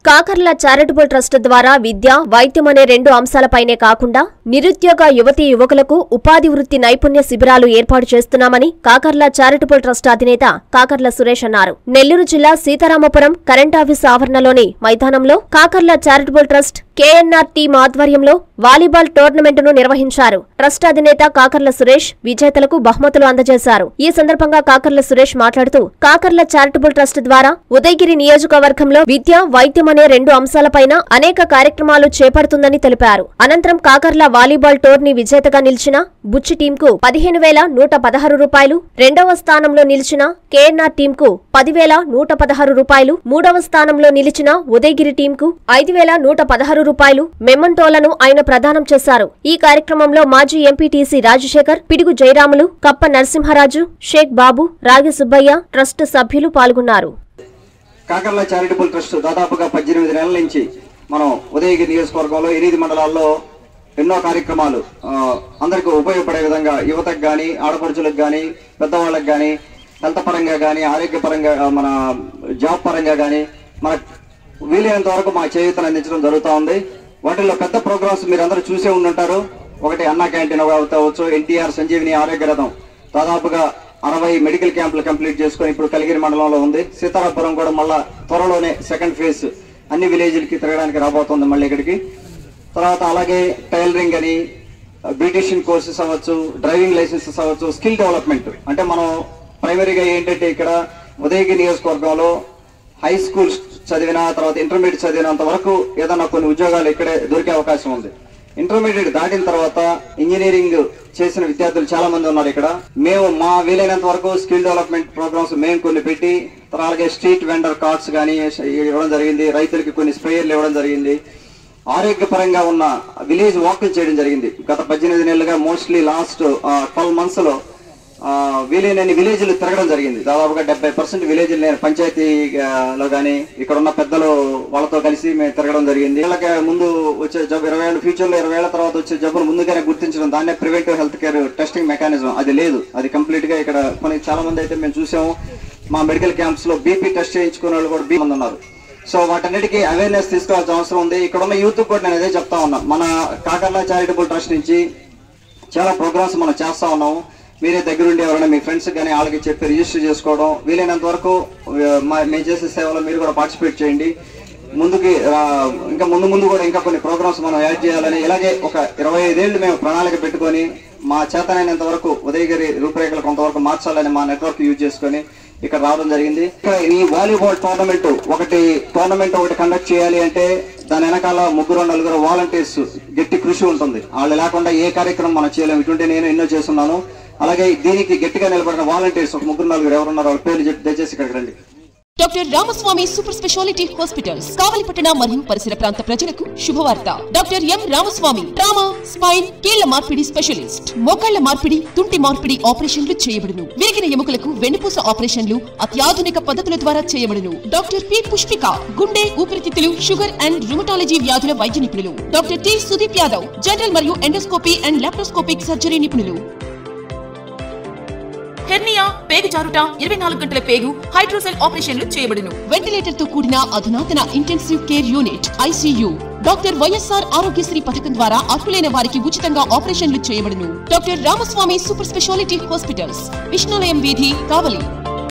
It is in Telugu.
కాకర్ల చారిటబుల్ ట్రస్ట్ ద్వారా విద్య వైద్యం అనే రెండు అంశాలపైనే కాకుండా నిరుద్యోగ యువతీ యువకులకు ఉపాధి వృత్తి నైపుణ్య శిబిరాలు ఏర్పాటు చేస్తున్నామని కాకర్ల చారిటబుల్ ట్రస్ట్ అధినేత కాకర్ల సురేష్ అన్నారు నెల్లూరు జిల్లా సీతారామపురం కరెంట్ ఆఫీస్ ఆవరణలోని మైదానంలో Kakarla charitable trust KNR team ఆధ్వర్యంలో వాలీబాల్ టోర్నమెంటును నిర్వహించారు ట్రస్ట్ అధినేత కాకర్ల సురేష్ విజేతలకు బహుమతులు అందజేశారు ఈ సందర్భంగా కాకర్ల సురేష్ మాట్లాడుతూ కాకర్ల చారిటబుల్ ట్రస్ట్ ద్వారా ఉదయగిరి నియోజకవర్గంలో విద్య వైద్యం అనే రెండు అంశాలపైన అనేక కార్యక్రమాలు చేపడుతుందని తెలిపారు అనంతరం కాకర్ల వాలీబాల్ టోర్నీ విజేతగా నిలిచిన బుచ్చి టీంకు పదిహేను వేల నూట పదహారు రూపాయలు రెండవ స్థానంలో నిలిచిన కేఎన్ఆర్ టీంకు పదివేల నూట పదహారు రూపాయలు మూడవ స్థానంలో నిలిచిన ఉదయగిరి టీంకు ఐదు వేల నూట పదహారు రూపాయలు మెమంటోలను ఆయన ప్రదానం చేశారు ఈ కార్యక్రమంలో మాజీ ఎంపీటీసీ రాజశేఖర్ పిడుగు జయరాములు కప్ప నరసింహరాజు షేక్ బాబు రాగి సుబ్బయ్య ట్రస్ట్ సభ్యులు పాల్గొన్నారు కాకర్ల చారిటబుల్ ట్రస్ట్ దాదాపుగా పద్దెనిమిది నెలల నుంచి మనం ఉదయగిరి నియోజకవర్గంలో ఎనిమిది మండలాల్లో ఎన్నో కార్యక్రమాలు ఆ, అందరికీ ఉపయోగపడే విధంగా యువతకు కానీ ఆడపడుచులకు కానీ పెద్దవాళ్ళకి కానీ హెల్త్ పరంగా కానీ ఆరోగ్యపరంగా ఆ, మన జాబ్ పరంగా కానీ మన వీలైనంత వరకు మా చేయూతను అందించడం జరుగుతూ ఉంది వాటిల్లో పెద్ద ప్రోగ్రామ్స్ మీరు అందరూ చూసే ఉండుంటారు ఒకటి అన్నా క్యాంటీన్ కావచ్చు ఎన్టీఆర్ సంజీవిని ఆరోగ్య రథం దాదాపుగా అరవై మెడికల్ క్యాంపులు కంప్లీట్ చేసుకొని ఇప్పుడు కలిగిరి మండలంలో ఉంది సీతారాపురం కూడా మళ్ళా త్వరలోనే సెకండ్ ఫేజ్ అన్ని విలేజ్లకి తిరగడానికి రాబోతుంది మళ్ళీ ఇక్కడికి తర్వాత అలాగే టైలరింగ్ అని బ్యూటిషియన్ కోర్సెస్ అవ్వచ్చు డ్రైవింగ్ లైసెన్సెస్ అవ్వచ్చు స్కిల్ డెవలప్మెంట్ అంటే మనం ప్రైమరీగా ఏంటంటే ఇక్కడ ఉదయగిరి నియోజకవర్గంలో హై స్కూల్ చదివిన తర్వాత ఇంటర్మీడియట్ చదివినంత వరకు ఏదైనా కొన్ని ఉద్యోగాలు ఇక్కడే దొరికే అవకాశం ఉంది ఇంటర్మీడియట్ దాటిన తర్వాత ఇంజనీరింగ్ చేసిన విద్యార్థులు చాలా మంది ఉన్నారు ఇక్కడ మేము మా వీలైనంత వరకు స్కిల్ డెవలప్మెంట్ ప్రోగ్రామ్స్ మేము కొన్ని పెట్టి తర్వాత అలాగే స్ట్రీట్ వెండర్ కార్డ్స్ కానీ ఇవ్వడం జరిగింది రైతులకి కొన్ని స్ప్రేయర్లు ఇవ్వడం జరిగింది ఆరోగ్యపరంగా ఉన్న విలేజ్ వాకులు చేయడం జరిగింది గత పద్దెనిమిది నెలలుగా మోస్ట్లీ లాస్ట్ ట్వెల్వ్ మంత్స్ లో ఆ, వీలైనన్ని విలేజ్లు తిరగడం జరిగింది దాదాపుగా డెబ్బై పర్సెంట్ విలేజ్ నేను పంచాయతీలో కానీ ఇక్కడ ఉన్న పెద్దలు వాళ్ళతో కలిసి మేము తిరగడం జరిగింది వీళ్ళకి ముందు వచ్చే జబ్బు ఇరవై ఏళ్ళ ఫ్యూచర్ లో ఇరవై ఏళ్ల తర్వాత వచ్చే జబ్బును ముందుగానే గుర్తించడం దాన్నే preventive health care testing mechanism అది లేదు అది కంప్లీట్ గా ఇక్కడ కొన్ని చాలా మంది అయితే మేము చూసాము మా మెడికల్ క్యాంప్స్ లో బీపీ టెస్ట్ చేయించుకునే వాళ్ళు కూడా బీ మంది ఉన్నారు సో వాటన్నిటికీ అవేర్నెస్ తీసుకోవాల్సిన అవసరం ఉంది ఇక్కడ ఉన్న యూత్ కూడా నేను అదే చెప్తా ఉన్నా మన కాకర్ల చారిటబుల్ ట్రస్ట్ నుంచి చాలా ప్రోగ్రామ్స్ మనం చేస్తా ఉన్నాము మీరే దగ్గరుండి ఎవరైనా మీ ఫ్రెండ్స్ కానీ వాళ్ళకి చెప్పి రిజిస్టర్ చేసుకోవడం వీలైనంత వరకు ఆ, మా- మేము చేసే సేవలో మీరు కూడా పార్టిసిపేట్ చేయండి ముందుకి ఆ, ఇంకా ముందు ముందు కూడా ఇంకా కొన్ని ప్రోగ్రామ్స్ మనం యాడ్ చేయాలని ఇలాగే ఒక ఇరవై ఐదేళ్లు మేము ప్రణాళిక పెట్టుకొని మా చేతనైనంత వరకు ఉదయగిరి రూపురేఖలు కొంతవరకు మార్చాలని మా నెట్వర్క్ యూజ్ చేసుకొని ఇక్కడ రావడం జరిగింది ఇంకా ఈ వాలీబాల్ టోర్నమెంట్ ఒకటి టోర్నమెంట్ ఒకటి కండక్ట్ చేయాలి అంటే దాని వెనకాల ముగ్గురు నలుగురు వాలంటీర్స్ గట్టి కృషి ఉంటుంది వాళ్ళు లేకుండా ఏ కార్యక్రమం మనం చేయలేము ఇటువంటి నేను ఎన్నో చేస్తున్నాను అలాగే దీనికి గట్టిగా నిలబడిన వాలంటీర్స్ ఒక ముగ్గురు నలుగురు ఎవరున్నారో వాళ్ళ పేర్లు చెప్పి దయచేసి ఇక్కడికి రండి doctor Ramaswamy super speciality hospitals కావలిపట్టణ మరియు పరిసర ప్రాంత ప్రజలకు శుభవార్త doctor M Ramaswamy trauma spine కీళ్ల మార్పిడి స్పెషలిస్ట్ మోకాళ్ల మార్పిడి తుంటి మార్పిడి ఆపరేషన్లు చేయబడును విరిగిన ఎముకలకు వెన్నుపూస ఆపరేషన్లు అత్యాధునిక పద్ధతుల ద్వారా చేయబడును డాక్టర్ పి పుష్పిక గుండె ఊపిరితిత్తులు షుగర్ అండ్ రుమటాలజీ వ్యాధుల వైద్య నిపుణులు doctor T Sudeep Yadav general మరియు ఎండోస్కోపీ అండ్ లాప్రోస్కోపిక్ సర్జరీ నిపుణులు హెర్నియా పేగు జారుట ఇరవై నాలుగు గంటల పేగు హైడ్రోసెల్ ఆపరేషన్లు చేయబడును వెంటిలేటర్ తో కూడిన అధునాతన intensive care unit ICU doctor YSR Aarogyasri పథకం ద్వారా అర్హులైన వారికి ఉచితంగా ఆపరేషన్లు చేయబడును doctor Ramaswamy super speciality hospitals Vishnulayam వీధి కావలి